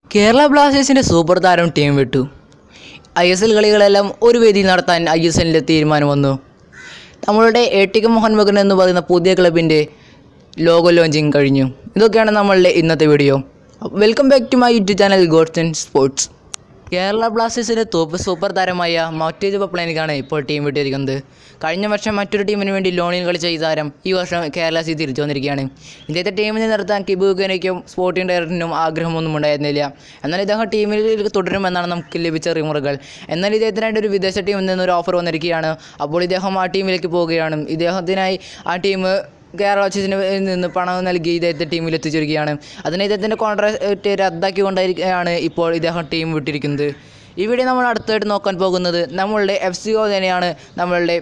കേരള ബ്ലാസ്റ്റേഴ്സിൻ്റെ സൂപ്പർ താരം ടീം വിട്ടു ഐ എസ് എൽ കളികളെല്ലാം ഒരു വേദിയിൽ നടത്താൻ ഐ എസ് എല്ലിൻ്റെ തീരുമാനം വന്നു നമ്മളുടെ A T K Mohun Bagan എന്ന് പറയുന്ന പുതിയ ക്ലബിൻ്റെ ലോഗോ ലോഞ്ചിങ് കഴിഞ്ഞു ഇതൊക്കെയാണ് നമ്മളുടെ ഇന്നത്തെ video welcome back to my YouTube channel God's and sports Kerala ബ്ലാസ്റ്റേഴ്സിൻ്റെ തോപ്പ് സൂപ്പർ താരമായ മറ്റേജ് പപ്ലാനിക്കാണ് ഇപ്പോൾ ടീം വിട്ടിരിക്കുന്നത് കഴിഞ്ഞ വർഷം മറ്റൊരു ടീമിന് വേണ്ടി ലോണിൽ കളിച്ച ഈ താരം ഈ വർഷം കേരള സി തിരിച്ചു വന്നിരിക്കുകയാണ് ഇദ്ദേഹത്തെ ടീമിനെ നിർത്താൻ കിബുഗനയ്ക്കും സ്പോർട്ടിംഗ് ഡയറക്ടറിനും ആഗ്രഹമൊന്നും ഉണ്ടായിരുന്നില്ല എന്നാൽ ഇദ്ദേഹം ടീമിൽ തുടരുമെന്നാണ് നമുക്ക് ലഭിച്ച റിമറുകൾ എന്നാൽ ഇദ്ദേഹത്തിനായിട്ട് ഒരു വിദേശ ടീമിൽ നിന്നൊരു ഓഫർ വന്നിരിക്കുകയാണ് അപ്പോൾ ഇദ്ദേഹം ആ ടീമിലേക്ക് പോവുകയാണ് ഇദ്ദേഹത്തിനായി ആ ടീം കേരള ബ്ലാസ്റ്റേഴ്സിന് നിന്ന് പണം നൽകി ഇദ്ദേഹത്തെ ടീമിൽ എത്തിച്ചിരിക്കുകയാണ് അതിന് ഇദ്ദേഹത്തിൻ്റെ കോൺട്രാക്റ്റ് റദ്ദാക്കിക്കൊണ്ടായിരിക്കുകയാണ് ഇപ്പോൾ ഇദ്ദേഹം ടീം വിട്ടിരിക്കുന്നത് ഇവിടെ നമ്മൾ അടുത്തായിട്ട് നോക്കാൻ പോകുന്നത് നമ്മളുടെ എഫ് സി ഒ തന്നെയാണ് നമ്മളുടെ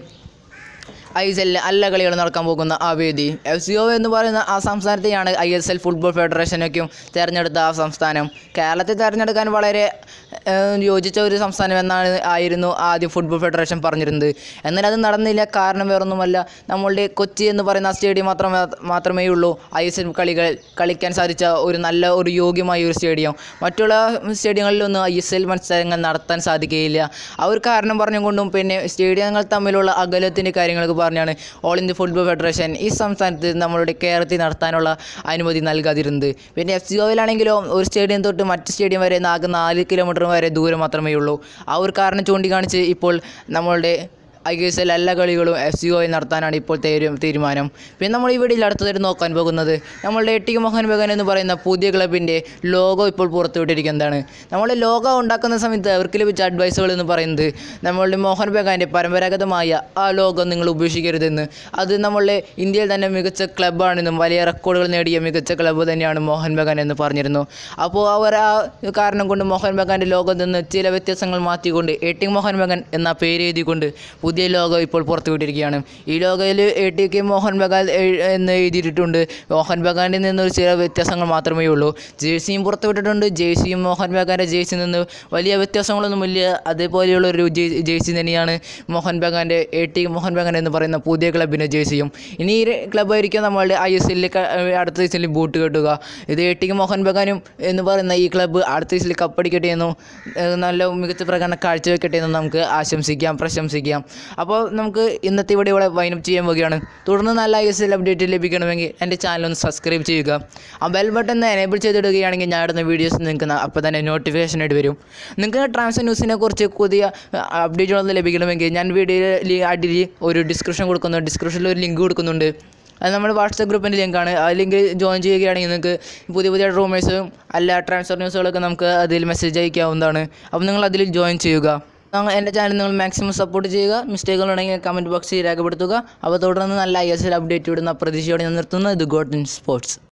ഐ എസ് എല്ലിൽ എല്ലാ കളികളും നടക്കാൻ പോകുന്ന ആ വേദി എഫ് സി ഒ എന്ന് പറയുന്ന ആ സംസ്ഥാനത്തെയാണ് ഐ എസ് എൽ ഫുട്ബോൾ ഫെഡറേഷനൊക്കെയും തിരഞ്ഞെടുത്ത ആ സംസ്ഥാനം കേരളത്തെ തിരഞ്ഞെടുക്കാൻ വളരെ ഏഹ്, യോജിച്ച ഒരു സംസ്ഥാനം എന്നാണ് ആയിരുന്നു ആദ്യം ഫുട്ബോൾ ഫെഡറേഷൻ പറഞ്ഞിരുന്നത് എന്നാൽ അത് നടന്നില്ല കാരണം വേറൊന്നുമല്ല നമ്മളുടെ കൊച്ചി എന്ന് പറയുന്ന ആ സ്റ്റേഡിയം മാത്രമേ മാത്രമേ ഉള്ളൂ ഐ എസ് എൽ കളികൾ കളിക്കാൻ സാധിച്ച ഒരു നല്ല ഒരു യോഗ്യമായ ഒരു സ്റ്റേഡിയം മറ്റുള്ള സ്റ്റേഡിയങ്ങളിലൊന്നും ഐ എസ് എൽ മത്സരങ്ങൾ നടത്താൻ സാധിക്കുകയില്ല ആ ഒരു കാരണം പറഞ്ഞുകൊണ്ടും പിന്നെ സ്റ്റേഡിയങ്ങൾ തമ്മിലുള്ള അകലത്തിൻ്റെ കാര്യങ്ങളൊക്കെ പറഞ്ഞാണ് ഓൾ ഇന്ത്യ ഫുട്ബോൾ ഫെഡറേഷൻ ഈ സംസ്ഥാനത്ത് നമ്മളുടെ കേരളത്തിൽ നടത്താനുള്ള അനുമതി നൽകാതിരുന്നത് പിന്നെ എഫ് സി ഒയിലാണെങ്കിലോ ഒരു സ്റ്റേഡിയം തൊട്ട് മറ്റ് സ്റ്റേഡിയം വരെ ആകെ നാല് കിലോമീറ്റർ വരെ ദൂരം മാത്രമേ ഉള്ളൂ ആ ഒരു കാരണം ചൂണ്ടിക്കാണിച്ച് ഇപ്പോൾ നമ്മളുടെ ഐ എസ് എൽ എല്ലാ കളികളും എഫ് സി ഒയിൽ നടത്താനാണ് ഇപ്പോൾ തീരു തീരുമാനം പിന്നെ നമ്മൾ ഈ വീഡിയോയിൽ അടുത്തതായിട്ട് നോക്കാൻ പോകുന്നത് നമ്മളുടെ എ ടി മോഹൻ ബഗൻ എന്ന് പറയുന്ന പുതിയ ക്ലബിൻ്റെ ലോഗോ ഇപ്പോൾ പുറത്തുവിട്ടിരിക്കുന്നതാണ് നമ്മളുടെ ലോഗോ ഉണ്ടാക്കുന്ന സമയത്ത് അവർക്ക് ലഭിച്ച അഡ്വൈസുകൾ എന്ന് പറയുന്നത് നമ്മളുടെ മോഹൻ ബഗാൻ്റെ പരമ്പരാഗതമായ ആ ലോഗോ നിങ്ങൾ ഉപേക്ഷിക്കരുതെന്ന് അത് നമ്മളുടെ ഇന്ത്യയിൽ തന്നെ മികച്ച ക്ലബ്ബാണെന്നും വലിയ റെക്കോർഡുകൾ നേടിയ മികച്ച ക്ലബ്ബ് തന്നെയാണ് മോഹൻ ബഗാൻ എന്ന് പറഞ്ഞിരുന്നു അപ്പോൾ അവർ ആ കാരണം കൊണ്ട് മോഹൻ ബഗാൻ്റെ ലോഗോയിൽ നിന്ന് ചില വ്യത്യാസങ്ങൾ മാറ്റിക്കൊണ്ട് എ ടി മോഹൻ ബഗാൻ എന്ന പേര് എഴുതിക്കൊണ്ട് പുതിയ ലോഗോ ഇപ്പോൾ പുറത്തുവിട്ടിരിക്കുകയാണ് ഈ ലോഗോയിൽ A T K Mohun Bagan എഴ് എന്ന് എഴുതിയിട്ടുണ്ട് മോഹൻ ബഗാനിൽ നിന്നൊരു ചില വ്യത്യാസങ്ങൾ മാത്രമേ ഉള്ളൂ ജേഴ്സിയും പുറത്തുവിട്ടിട്ടുണ്ട് ജേഴ്സിയും മോഹൻ ബഗാൻ്റെ ജേഴ്സിയിൽ നിന്ന് വലിയ വ്യത്യാസങ്ങളൊന്നുമില്ല അതേപോലെയുള്ള ഒരു ജേ- ജേഴ്സി തന്നെയാണ് മോഹൻ ബഗാൻ്റെ എ ടി മോഹൻ ബഗാൻ എന്ന് പറയുന്ന പുതിയ ക്ലബിൻ്റെ ജേഴ്സിയും ഇനി ഈ ക്ലബ്ബായിരിക്കും നമ്മളുടെ ഐ എസ് എല്ലിൽ അടുത്ത സീസണിൽ ബൂട്ട് കെട്ടുക ഇത് എ ടി മോഹൻ ബഗാനും എന്ന് പറയുന്ന ഈ ക്ലബ്ബ് അടുത്ത സീസണിൽ കപ്പടിക്കട്ടെ എന്നും ഏഹ് നല്ല മികച്ച പ്രകടനം കാഴ്ചവെക്കട്ടെ എന്നും നമുക്ക് ആശംസിക്കാം പ്രശംസിക്കാം അപ്പോൾ നമുക്ക് ഇന്നത്തെ ഇവിടെ ഇവിടെ വൈനപ്പ് ചെയ്യാൻ പോവുകയാണ് തുടർന്ന് നല്ല ഐ എസ് എൽ അപ്ഡേറ്റ് ലഭിക്കണമെങ്കിൽ എൻ്റെ ചാനൽ ഒന്ന് സബ്സ്ക്രൈബ് ചെയ്യുക ആ ബെൽ ബട്ടൺ എനേബിൾ ചെയ്തിടുകയാണെങ്കിൽ ഞാൻ ഇടുന്ന വീഡിയോസ് നിങ്ങൾക്ക് ന- അപ്പോൾ തന്നെ നോട്ടിഫിക്കേഷൻ ആയിട്ട് വരും നിങ്ങൾക്ക് ട്രാൻസ്ഫർ ന്യൂസിനെ കുറിച്ച് പുതിയ അപ്ഡേറ്റുകളൊന്നും ലഭിക്കണമെങ്കിൽ ഞാൻ വീഡിയോയിൽ അടിയിൽ ഒരു ഡിസ്ക്രിപ്ഷൻ കൊടുക്കുന്നുണ്ട് ഡിസ്ക്രിപ്ഷനിൽ ഒരു ലിങ്ക് കൊടുക്കുന്നുണ്ട് അത് നമ്മുടെ വാട്സപ്പ് ഗ്രൂപ്പിൻ്റെ ലിങ്കാണ് ആ ലിങ്ക് ജോയിൻ ചെയ്യുകയാണെങ്കിൽ നിങ്ങൾക്ക് പുതിയ പുതിയ റൂമേഴ്സും അല്ല ട്രാൻസ്ഫർ ന്യൂസുകളൊക്കെ നമുക്ക് അതിൽ മെസ്സേജ് അയക്കാവുന്നതാണ് അപ്പോൾ നിങ്ങൾ അതിൽ ജോയിൻ ചെയ്യുക ഞങ്ങൾ എൻ്റെ ചാനൽ നിങ്ങൾ മാക്സിമം സപ്പോർട്ട് ചെയ്യുക മിസ്റ്റേക്കുകൾ ഉണ്ടെങ്കിൽ കമൻറ്റ് ബോക്സിൽ രേഖപ്പെടുത്തുക അപ്പോൾ തുടർന്ന് നല്ല ഐ എസ് എൽ അപ്ഡേറ്റ് വിടുന്ന പ്രതീക്ഷയോടെ ഞാൻ നിർത്തുന്നു ഇത് ഗോഡ് ഇൻ സ്പോർട്സ്